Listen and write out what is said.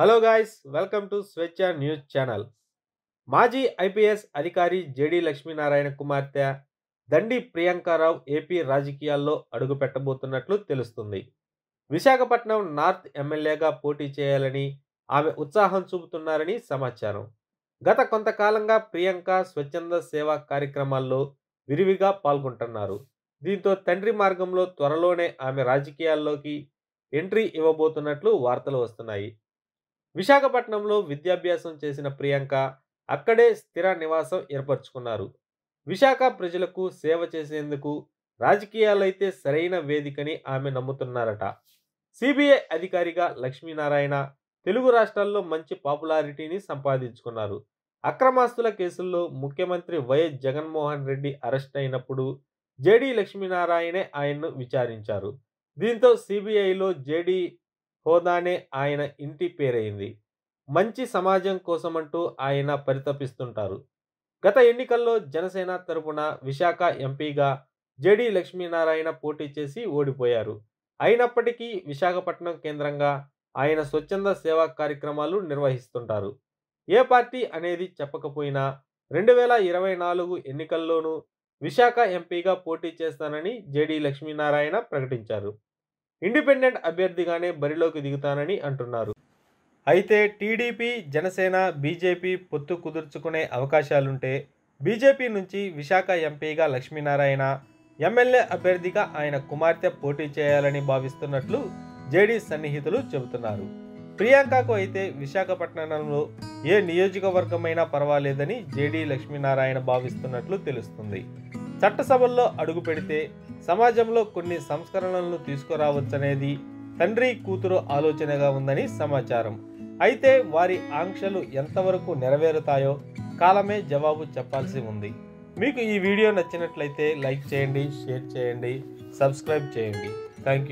hello guys welcome to Swetcha news channel మాజీ IPS అధికారి JD Lakshminarayana కుమార్తె దండి ప్రియాంకారావు ఏపీ రాజకీయాల్లో అడుగు పెట్టబోతున్నట్లు తెలుస్తుంది విశాఖపట్నం నార్త్ ఎమ్మెల్యేగా పోటీ చేయాలని ఆమె ఉత్సాహం చూపుతున్నారని సమాచారం గత కొంతకాలంగా ప్రియాంక స్వచ్ఛంద సేవా కార్యక్రమాల్లో విరివిగా పాల్గొంటున్నారు దీంతో తండ్రి మార్గంలో త్వరలోనే ఆమె రాజకీయాల్లోకి ఎంట్రీ ఇవ్వబోతున్నట్లు వార్తలు వస్తున్నాయి విశాఖపట్నంలో విద్యాభ్యాసం చేసిన ప్రియాంక అక్కడే స్థిర నివాసం ఏర్పరచుకున్నారు విశాఖ ప్రజలకు సేవ చేసేందుకు రాజకీయాలైతే సరైన వేదికని ఆమె నమ్ముతున్నారట సిబిఐ అధికారిగా లక్ష్మీనారాయణ తెలుగు రాష్ట్రాల్లో మంచి పాపులారిటీని సంపాదించుకున్నారు అక్రమాస్తుల కేసుల్లో ముఖ్యమంత్రి వైఎస్ జగన్మోహన్ రెడ్డి అరెస్ట్ అయినప్పుడు జేడి లక్ష్మీనారాయణే ఆయన్ను విచారించారు దీంతో సిబిఐలో జేడి హోదానే ఆయన ఇంటి పేరైంది మంచి సమాజం కోసమంటూ ఆయన పరితపిస్తుంటారు గత ఎన్నికల్లో జనసేన తరపున విశాఖ ఎంపీగా జేడి లక్ష్మీనారాయణ పోటీ చేసి ఓడిపోయారు అయినప్పటికీ విశాఖపట్నం కేంద్రంగా ఆయన స్వచ్ఛంద సేవా కార్యక్రమాలు నిర్వహిస్తుంటారు ఏ పార్టీ అనేది చెప్పకపోయినా రెండు వేల ఇరవై నాలుగు ఎన్నికల్లోనూ విశాఖ ఎంపీగా పోటీ చేస్తానని జేడి లక్ష్మీనారాయణ ప్రకటించారు ఇండిపెండెంట్ అభ్యర్థిగానే బరిలోకి దిగుతానని అంటున్నారు అయితే టీడీపీ జనసేన బీజేపీ పొత్తు కుదుర్చుకునే అవకాశాలుంటే బీజేపీ నుంచి విశాఖ ఎంపీగా లక్ష్మీనారాయణ ఎమ్మెల్యే అభ్యర్థిగా ఆయన కుమార్తె పోటీ చేయాలని భావిస్తున్నట్లు జేడీ సన్నిహితులు చెబుతున్నారు ప్రియాంకకు అయితే విశాఖపట్నంలో ఏ నియోజకవర్గమైనా పర్వాలేదని జేడీ లక్ష్మీనారాయణ భావిస్తున్నట్లు తెలుస్తుంది చట్టసభల్లో అడుగు పెడితే సమాజంలో కొన్ని సంస్కరణలను తీసుకురావచ్చనేది తండ్రి కూతురు ఆలోచనగా ఉందని సమాచారం అయితే వారి ఆంక్షలు ఎంతవరకు నెరవేరుతాయో కాలమే జవాబు చెప్పాల్సి ఉంది మీకు ఈ వీడియో నచ్చినట్లయితే లైక్ చేయండి షేర్ చేయండి సబ్స్క్రైబ్ చేయండి థ్యాంక్ యూ